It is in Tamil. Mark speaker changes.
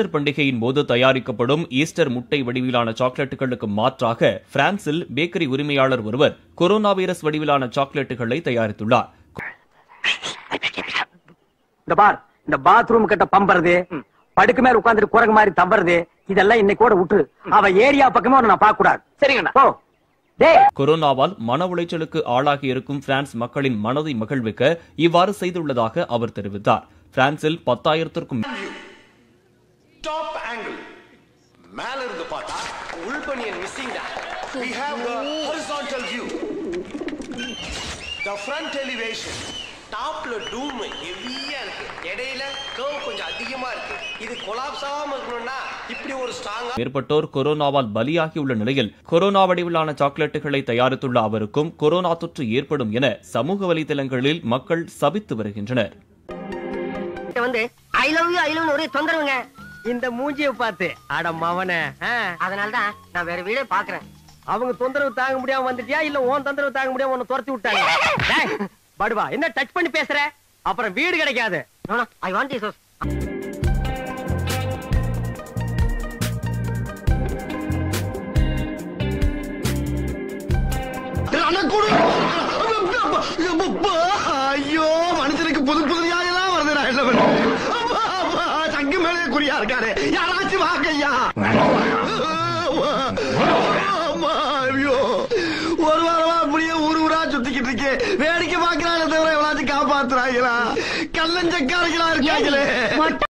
Speaker 1: ஈஸ்டர் பண்டிகையின் போது தயாரிக்கப்படும் ஈஸ்டர் முட்டை வடிவிலான சாக்லேட்டுகளுக்கு மாற்றாக பிரான்சில் பேக்கரி உரிமையாளர் ஒருவர் கொரோனா வைரஸ் வடிவிலான சாக்லேட்டுகளை தயாரித்துள்ளார்
Speaker 2: இந்த பார் இந்த பாத்ரூம் கிட்ட பம்பறது படுக்கு மேல உட்கார்ந்துட்டு குரங்கு மாதிரி தம்பறது இதெல்லாம் இன்னைக்கோட விட்டுரு அவ ஏரியா பக்கமே உன்னை நான் பார்க்க கூடாது சரிங்கண்ணா ஓ டேய்
Speaker 1: கொரோனாவால் மன உளைச்சலுக்கு ஆளாகி இருக்கும் பிரான்ஸ் மக்களின் மனதை மகிழ்விக்க இவ்வாறு செய்துள்ளதாக அவர் தெரிவித்தார் பிரான்சில் பத்தாயிரத்திற்கும்
Speaker 3: டாப் ஆங்கிள் மேல இருந்து பார்த்தா உள்பனியன் missing we have the horizontal view the front elevation டாப்ல டூம் ஹெவியா இருக்கு இடையில கர்வ் கொஞ்சம் அதிகமா இருக்கு இது கொலாப்ஸ் ஆகாம இருக்கணும்னா இப்படி ஒரு ஸ்ட்ராங்கா
Speaker 1: மேற்பட்டோர் கொரோனாவால் பலியாகியுள்ள நிலையில் கொரோனா வடிவிலான சாக்லேட்டுகளை தயாரித்துள்ள அவருக்கும் கொரோனா தொற்று ஏற்படும் என சமூக வலைதளங்களில் மக்கள் சபித்து வருகின்றனர்
Speaker 4: வந்து I love you I love ஒரே தொந்தரவுங்க
Speaker 2: இந்த மூஞ்சிய பார்த்து அட மவனே
Speaker 4: அதனால தான் நான் வேற வீடே பாக்குறேன்
Speaker 2: அவங்க தொந்தரவு தாங்க முடியாம வந்துட்டியா இல்ல உன் தொந்தரவு தாங்க முடியாம உன்னை துரத்தி விட்டாங்க டேய், படுவா என்ன டச் பண்ணி பேசுற அப்புறம் வீடு கிடைக்காது
Speaker 4: ஐ வாண்ட் யூ
Speaker 3: ஐயோ மனுஷனுக்கு புது புது நியாயம்லாம் வருது நான் என்ன பண்ணுறேன் சங்கு மேலே குறியா இருக்காரு யாராச்சும் வாக்கையா ஐயோ ஒரு வாரமா அப்படியே ஊரு ஊரா சுத்திக்கிட்டு இருக்கேன் வேடிக்கை பாக்குறாங்க தவிர எவனாச்சும் காப்பாத்துறாங்களா கல்லஞ்சக்காரங்களா இருக்காங்களே